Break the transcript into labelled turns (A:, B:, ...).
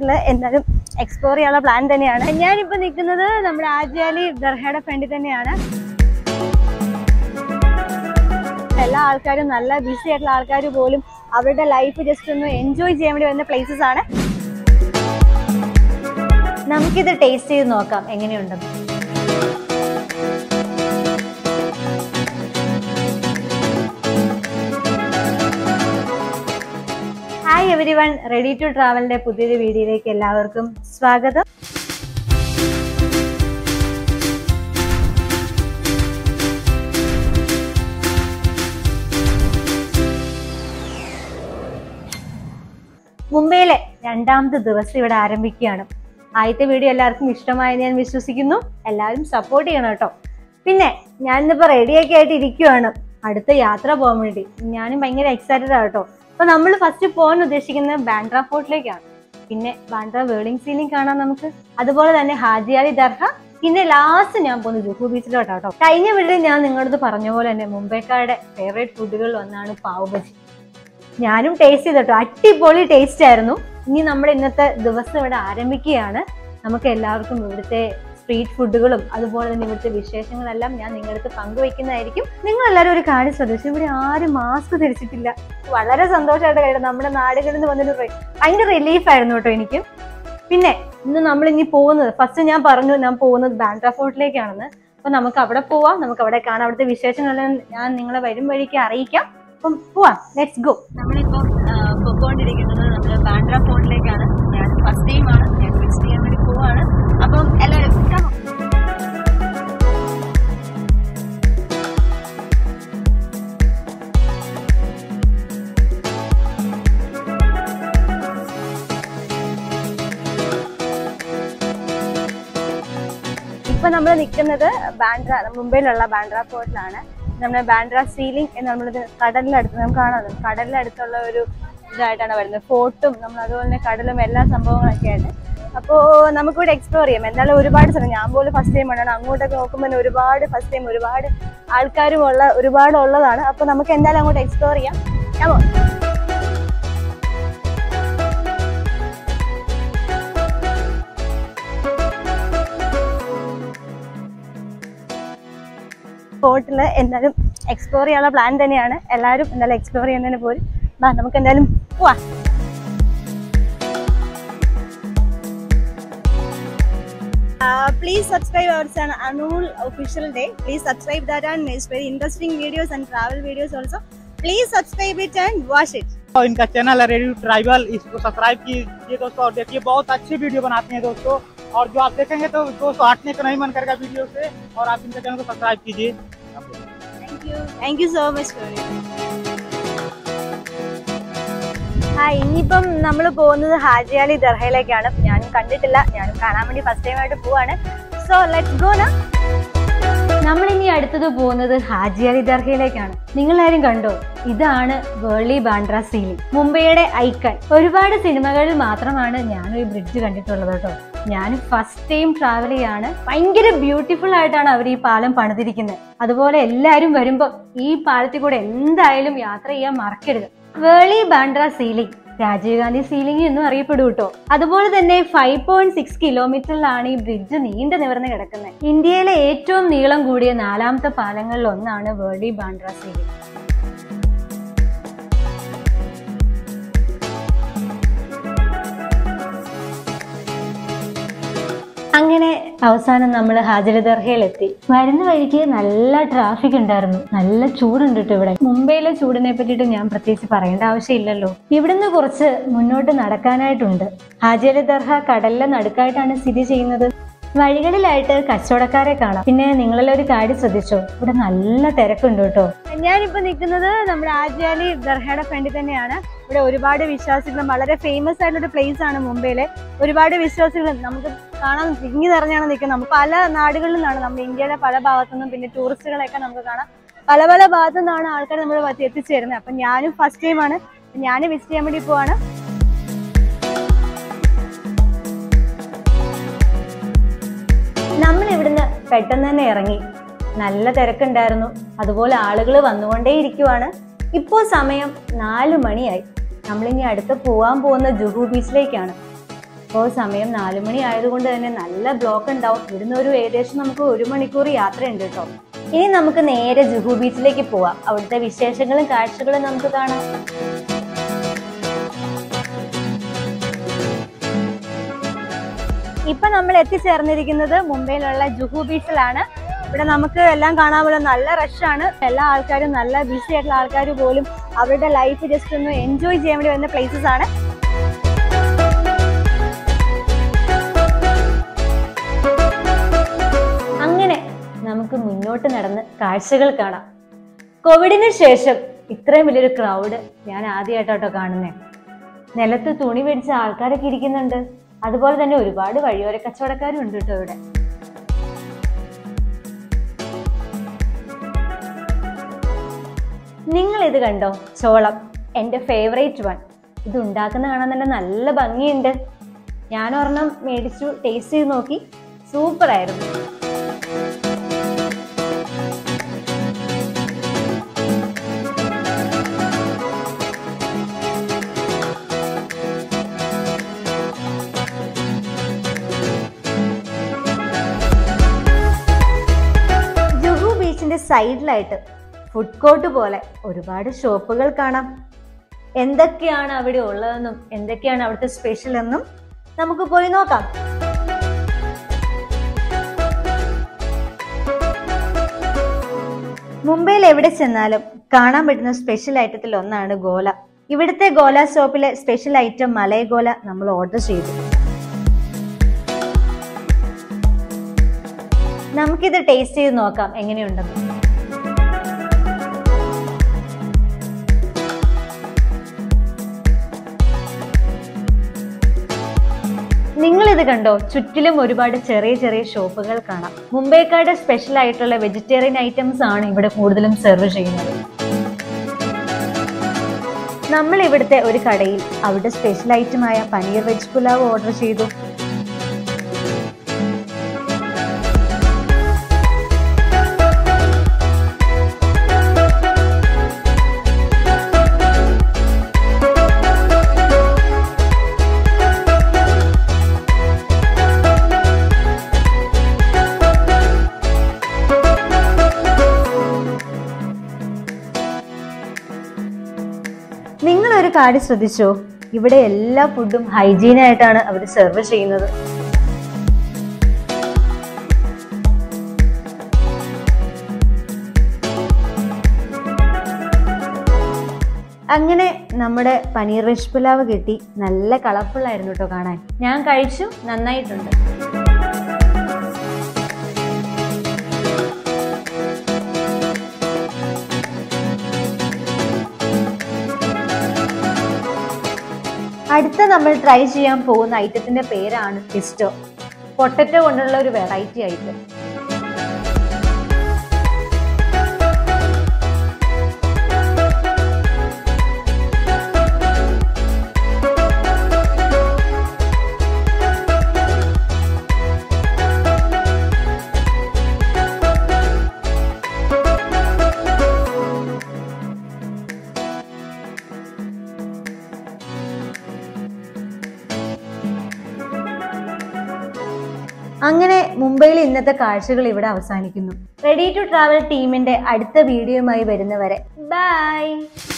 A: സ്പോട്ടിൽ എന്തായാലും എക്സ്പ്ലോർ ചെയ്യാനുള്ള പ്ലാൻ തന്നെയാണ് ഞാനിപ്പോൾ നിൽക്കുന്നത് നമ്മുടെ ആര്യാലി ദർഹയുടെ ഫ്രണ്ടിൽ തന്നെയാണ് എല്ലാ ആൾക്കാരും നല്ല ബിസി ആയിട്ടുള്ള ആൾക്കാർ പോലും അവരുടെ ലൈഫ് ജസ്റ്റ് ഒന്ന് എൻജോയ് ചെയ്യാൻ വേണ്ടി വരുന്ന പ്ലേസസ് ആണ്
B: നമുക്കിത് ടേസ്റ്റ് ചെയ്ത് നോക്കാം എങ്ങനെയുണ്ടെന്ന് hi everyone ready to ട്രാവലിന്റെ പുതിയൊരു വീഡിയോയിലേക്ക് എല്ലാവർക്കും സ്വാഗതം മുംബൈയിലെ രണ്ടാമത്തെ ദിവസം ഇവിടെ ആരംഭിക്കുകയാണ് ആദ്യത്തെ വീഡിയോ എല്ലാവർക്കും ഇഷ്ടമായെന്ന് ഞാൻ വിശ്വസിക്കുന്നു എല്ലാവരും സപ്പോർട്ട് ചെയ്യണം കേട്ടോ പിന്നെ ഞാനിന്നിപ്പോ റെഡിയൊക്കെ ആയിട്ട് ഇരിക്കുവാണ് അടുത്ത യാത്ര പോകാൻ വേണ്ടി ഞാനും ഭയങ്കര എക്സൈറ്റഡ് ആണ് കേട്ടോ അപ്പൊ നമ്മൾ ഫസ്റ്റ് പോകാൻ ഉദ്ദേശിക്കുന്നത് ബാൻഡ്ര ഫോർട്ടിലേക്കാണ് പിന്നെ ബാൻഡ്ര വേളിംഗ് സീലിംഗ് കാണാം നമുക്ക് അതുപോലെ തന്നെ ഹാജിയാലി ദർഹ പിന്നെ ലാസ്റ്റ് ഞാൻ പോകുന്നത് ജുഹു ബീച്ചിലോട്ടാണ് കേട്ടോ കഴിഞ്ഞ വീട്ടിൽ ഞാൻ നിങ്ങളടുത്ത് പറഞ്ഞ പോലെ തന്നെ മുംബൈക്കാരുടെ ഫേവറേറ്റ് ഫുഡുകളിൽ ഒന്നാണ് പാവ് ബജി ഞാനും ടേസ്റ്റ് ചെയ്തിട്ടോ അടിപൊളി ടേസ്റ്റ് ആയിരുന്നു ഇനി നമ്മുടെ ഇന്നത്തെ ദിവസം ഇവിടെ ആരംഭിക്കുകയാണ് നമുക്ക് എല്ലാവർക്കും ഇവിടുത്തെ സ്ട്രീറ്റ് ഫുഡുകളും അതുപോലെ തന്നെ ഇവിടുത്തെ വിശേഷങ്ങളെല്ലാം ഞാൻ നിങ്ങളടുത്ത് പങ്കുവയ്ക്കുന്നതായിരിക്കും നിങ്ങൾ എല്ലാവരും ഒരു കാര്യം ശ്രദ്ധിച്ചു ഇവിടെ ആരും മാസ്ക് ധരിച്ചിട്ടില്ല വളരെ സന്തോഷമായിട്ട് കഴിയും നമ്മുടെ നാടുകളിൽ നിന്ന് വന്നൊരു റി- ഭയങ്കര റിലീഫ് ആയിരുന്നു കേട്ടോ എനിക്ക് പിന്നെ ഇന്ന് നമ്മൾ ഇനി പോകുന്നത് ഫസ്റ്റ് ഞാൻ പറഞ്ഞു ഞാൻ പോകുന്നത് ബാൻഡ്ര ഫോർട്ടിലേക്കാണെന്ന് അപ്പൊ നമുക്ക് അവിടെ പോവാം നമുക്ക് അവിടെ കാണാം അവിടുത്തെ വിശേഷങ്ങളെല്ലാം ഞാൻ നിങ്ങളെ വരും വഴിക്ക് അറിയിക്കാം അപ്പം പോവാം ലെറ്റ്സ് ഗോ നമ്മളിപ്പം പൊക്കോണ്ടിരിക്കുന്നത് നമ്മൾ ബാൻഡ്ര ഫോർട്ടിലേക്കാണ് ഞാൻ ഫസ്റ്റ് ടൈം ആണ് ഞാൻ വിസിറ്റ് ചെയ്യാൻ വേണ്ടി പോവാണ് അപ്പം എല്ലാവരും come on.
A: ഇപ്പൊ നമ്മൾ നിൽക്കുന്നത് ബാൻഡ്ര മുംബൈയിലുള്ള ബാൻഡ്ര പോർട്ടിലാണ് നമ്മുടെ ബാൻഡ്ര സീലിംഗ് എന്ന് നമ്മളിത് കടലിനടുത്ത് നമുക്ക് കാണാം കടലിനടുത്തുള്ള ഒരു ഇതായിട്ടാണ് വരുന്നത് ഫോർട്ടും നമ്മൾ അതുപോലെ തന്നെ കടലും എല്ലാ സംഭവങ്ങളൊക്കെ ആയിട്ട് അപ്പോൾ നമുക്കിവിടെ എക്സ്പ്ലോർ ചെയ്യാം എന്തായാലും ഒരുപാട് സ്ഥലം ഞാൻ പോലും ഫസ്റ്റ് ടൈം ആണ് അങ്ങോട്ടൊക്കെ നോക്കുമ്പോൾ തന്നെ ഒരുപാട് ഫസ്റ്റ് ടൈം ഒരുപാട് ആൾക്കാരും ഉള്ള ഒരുപാട് ഉള്ളതാണ് അപ്പോൾ നമുക്ക് എന്തായാലും അങ്ങോട്ട് എക്സ്പ്ലോർ ചെയ്യാം Come on. സ്പോട്ടിൽ എന്തായാലും എക്സ്പ്ലോർ ചെയ്യാനുള്ള പ്ലാൻ തന്നെയാണ് എല്ലാവരും എന്തായാലും എക്സ്പ്ലോർ ചെയ്യുന്നതിന് പോലും ബാ നമുക്ക് എന്തായാലും പോവാം please subscribe our channel Anul official day. Please subscribe that and it's very interesting videos and travel videos also. Please subscribe it and watch it.
C: और इनका चैनल है रेडियो ट्राइबल इसको सब्सक्राइब कीजिए दोस्तों और देखिए बहुत अच्छी वीडियो बनाते हैं दोस्तों और जो आप देखेंगे तो दोस्तों हटने का नहीं मन करेगा वीडियो से और आप इनका चैनल को सब्सक्राइब कीजिए
A: Thank you. Thank you so much for it. Hi ഇനിയിപ്പം നമ്മൾ പോകുന്നത് ഹാജിയാലി ദർഹയിലേക്കാണ് ഞാനും കണ്ടിട്ടില്ല ഞാനും കാണാൻ വേണ്ടി ഫസ്റ്റ് ടൈം ആയിട്ട് പോവാണ് സോ ലെറ്റ്സ് ഗോ നാ
B: നമ്മൾ ഇനി അടുത്തത് പോകുന്നത് ഹാജിയാലി ദർഗയിലേക്കാണ് നിങ്ങൾ ആരും കണ്ടോ ഇതാണ് വേൾലി ബാൻഡ്ര സീലിംഗ് മുംബൈയുടെ ഐക്കൺ ഒരുപാട് സിനിമകളിൽ മാത്രമാണ് ഞാനും ഈ ബ്രിഡ്ജ് കണ്ടിട്ടുള്ളത് കേട്ടോ ഞാൻ ഫസ്റ്റ് ടൈം ട്രാവൽ ചെയ്യാണ് ഭയങ്കര ബ്യൂട്ടിഫുൾ ആയിട്ടാണ് അവർ ഈ പാലം പണിതിരിക്കുന്നത് അതുപോലെ എല്ലാവരും വരുമ്പോൾ ഈ പാലത്തിൽ കൂടെ എന്തായാലും യാത്ര ചെയ്യാൻ മറക്കരുത് വേളി ബാൻഡ്ര സീലിംഗ് രാജീവ് ഗാന്ധി സീലിംഗ് എന്നും അറിയപ്പെടും കേട്ടോ അതുപോലെ തന്നെ ഫൈവ് പോയിന്റ് സിക്സ് കിലോമീറ്ററിലാണ് ഈ ബ്രിഡ്ജ് നീണ്ടു നിവർന്ന് കിടക്കുന്നത് ഇന്ത്യയിലെ ഏറ്റവും നീളം കൂടിയ നാലാമത്തെ പാലങ്ങളിൽ ഒന്നാണ് വേൾഡി ബാൻഡ്ര സീലിംഗ് അങ്ങനെ അവസാനം നമ്മൾ ഹാജര ദർഹയിലെത്തി വരുന്ന വഴിക്ക് നല്ല ട്രാഫിക് ഉണ്ടായിരുന്നു നല്ല ചൂടുണ്ട് കേട്ടോ ഇവിടെ മുംബൈയിലെ ചൂടിനെ പറ്റിയിട്ട് ഞാൻ പ്രത്യേകിച്ച് പറയേണ്ട ആവശ്യമില്ലല്ലോ ഇവിടുന്ന് കുറച്ച് മുന്നോട്ട് നടക്കാനായിട്ടുണ്ട് ഹാജര ദർഹ കടലിലെ നടുക്കായിട്ടാണ് സ്ഥിതി ചെയ്യുന്നത് വഴികളിലായിട്ട് കച്ചവടക്കാരെ കാണാം പിന്നെ നിങ്ങളെല്ലാം ഒരു കാര്യം ശ്രദ്ധിച്ചോ ഇവിടെ നല്ല തിരക്കുണ്ട് കേട്ടോ
A: ഞാനിപ്പോ നിൽക്കുന്നത് നമ്മുടെ ആര്യാലി ദർഹയുടെ ഫ്രണ്ടിൽ തന്നെയാണ് ഇവിടെ ഒരുപാട് വിശ്വാസികളും വളരെ ഫേമസ് ആയിട്ടുള്ള ഒരു പ്ലേസ് ആണ് മുംബൈയിലെ ഒരുപാട് വിശ്വാസികൾ നമുക്ക് കാണാൻ തിങ്ങി നിറഞ്ഞാണ് നിൽക്കുന്നത് നമുക്ക് പല നാടുകളിൽ നിന്നാണ് നമ്മുടെ ഇന്ത്യയുടെ പല ഭാഗത്തു നിന്നും പിന്നെ ടൂറിസ്റ്റുകളെയൊക്കെ നമുക്ക് കാണാം പല പല ഭാഗത്തു നിന്നാണ് ആൾക്കാർ നമ്മുടെ ഭാഗത്ത് എത്തിച്ചേരുന്നത് അപ്പൊ ഞാനും ഫസ്റ്റ് ടൈമാണ് ഞാൻ വിസിറ്റ് ചെയ്യാൻ വേണ്ടി പോവാണ്
B: നമ്മൾ ഇവിടുന്ന് പെട്ടെന്ന് തന്നെ ഇറങ്ങി നല്ല തിരക്കുണ്ടായിരുന്നു അതുപോലെ ആളുകൾ വന്നുകൊണ്ടേ ഇരിക്കുവാണ് ഇപ്പോൾ സമയം നാല് മണിയായി നമ്മളിനി അടുത്ത് പോവാൻ പോകുന്ന ജുഹു ബീച്ചിലേക്കാണ് ഇപ്പോൾ സമയം നാലു മണി ആയതുകൊണ്ട് തന്നെ നല്ല ബ്ലോക്ക് ഉണ്ടാവും ഇവിടുന്ന് ഒരു ഏകദേശം നമുക്ക് ഒരു മണിക്കൂർ യാത്രയുണ്ട് കേട്ടോ ഇനി നമുക്ക് നേരെ ജുഹു ബീച്ചിലേക്ക് പോവാം അവിടുത്തെ വിശേഷങ്ങളും കാഴ്ചകളും നമുക്ക് കാണാം
A: ഇപ്പൊ നമ്മൾ എത്തിച്ചേർന്നിരിക്കുന്നത് മുംബൈയിലുള്ള ജുഹു ബീച്ചിലാണ് ഇവിടെ നമുക്ക് എല്ലാം കാണാൻ പോലെ നല്ല റഷാണ് എല്ലാ ആൾക്കാരും നല്ല ബിസി ആയിട്ടുള്ള ആൾക്കാർ പോലും അവരുടെ ലൈഫ് ജസ്റ്റ് ഒന്ന് എൻജോയ് ചെയ്യാൻ വേണ്ടി വരുന്ന പ്ലേസസ് ആണ്
B: അങ്ങനെ നമുക്ക് മുന്നോട്ട് നടന്ന് കാഴ്ചകൾ കാണാം കോവിഡിന് ശേഷം ഇത്രയും വലിയൊരു ക്രൗഡ് ഞാൻ ആദ്യമായിട്ടോ കാണുന്നേ നിലത്ത് തുണി പിടിച്ച ആൾക്കാരൊക്കെ ഇരിക്കുന്നുണ്ട് അതുപോലെ തന്നെ ഒരുപാട് വഴിയോര കച്ചവടക്കാരും ഉണ്ട് കേട്ടോ ഇവിടെ നിങ്ങൾ ഇത് കണ്ടോ ചോളം എൻ്റെ ഫേവറേറ്റ് വൺ ഇത് ഉണ്ടാക്കുന്ന കാണാൻ തന്നെ നല്ല ഭംഗിയുണ്ട് ഞാൻ ഒരെണ്ണം മേടിച്ചു ടേസ്റ്റ് ചെയ്ത് നോക്കി സൂപ്പർ ആയിരുന്നു ജുഹു ബീച്ചിന്റെ സൈഡിലായിട്ട് ഫുഡ് കോർട്ട് പോലെ ഒരുപാട് ഷോപ്പുകൾ കാണാം എന്തൊക്കെയാണ് അവിടെ ഉള്ളതെന്നും എന്തൊക്കെയാണ് അവിടുത്തെ സ്പെഷ്യൽ എന്നും നമുക്ക് പോയി നോക്കാം മുംബൈയിൽ എവിടെ ചെന്നാലും കാണാൻ പറ്റുന്ന സ്പെഷ്യൽ ഐറ്റത്തിൽ ഒന്നാണ് ഗോല ഇവിടുത്തെ ഗോല ഷോപ്പിലെ സ്പെഷ്യൽ ഐറ്റം മലയ ഗോല നമ്മൾ ഓർഡർ ചെയ്തു നമുക്കിത് ടേസ്റ്റ് ചെയ്ത് നോക്കാം എങ്ങനെയുണ്ടെന്ന് നിങ്ങൾ ഇത് കണ്ടോ ചുറ്റിലും ഒരുപാട് ചെറിയ ചെറിയ ഷോപ്പുകൾ കാണാം മുംബൈക്കാരുടെ സ്പെഷ്യൽ ആയിട്ടുള്ള വെജിറ്റേറിയൻ ഐറ്റംസ് ആണ് ഇവിടെ കൂടുതലും സെർവ് ചെയ്യുന്നത് നമ്മൾ ഇവിടുത്തെ ഒരു കടയിൽ അവിടെ സ്പെഷ്യൽ ഐറ്റമായ പനീർ വെജ് പുലാവ് ഓർഡർ ചെയ്തു നിങ്ങൾ ഒരു കാര്യം ശ്രദ്ധിച്ചോ ഇവിടെ എല്ലാ ഫുഡും ഹൈജീൻ ആയിട്ടാണ് അവർ സെർവ് ചെയ്യുന്നത് അങ്ങനെ നമ്മുടെ പനീർ വെജ് പുലാവ് കിട്ടി നല്ല കളർഫുൾ ആയിരുന്നു കേട്ടോ കാണാൻ ഞാൻ കഴിച്ചു നന്നായിട്ടുണ്ട് അടുത്ത നമ്മൾ ട്രൈ ചെയ്യാൻ പോകുന്ന ഐറ്റത്തിന്റെ പേരാണ് പിസ്റ്റോ പൊട്ടറ്റോ കൊണ്ടുള്ള ഒരു വെറൈറ്റി ഐറ്റം അങ്ങനെ മുംബൈയിലെ ഇന്നത്തെ കാഴ്ചകൾ ഇവിടെ അവസാനിക്കുന്നു റെഡി ടു ട്രാവൽ ടീമിന്റെ അടുത്ത വീഡിയോയുമായി വരുന്നവരെ ബൈ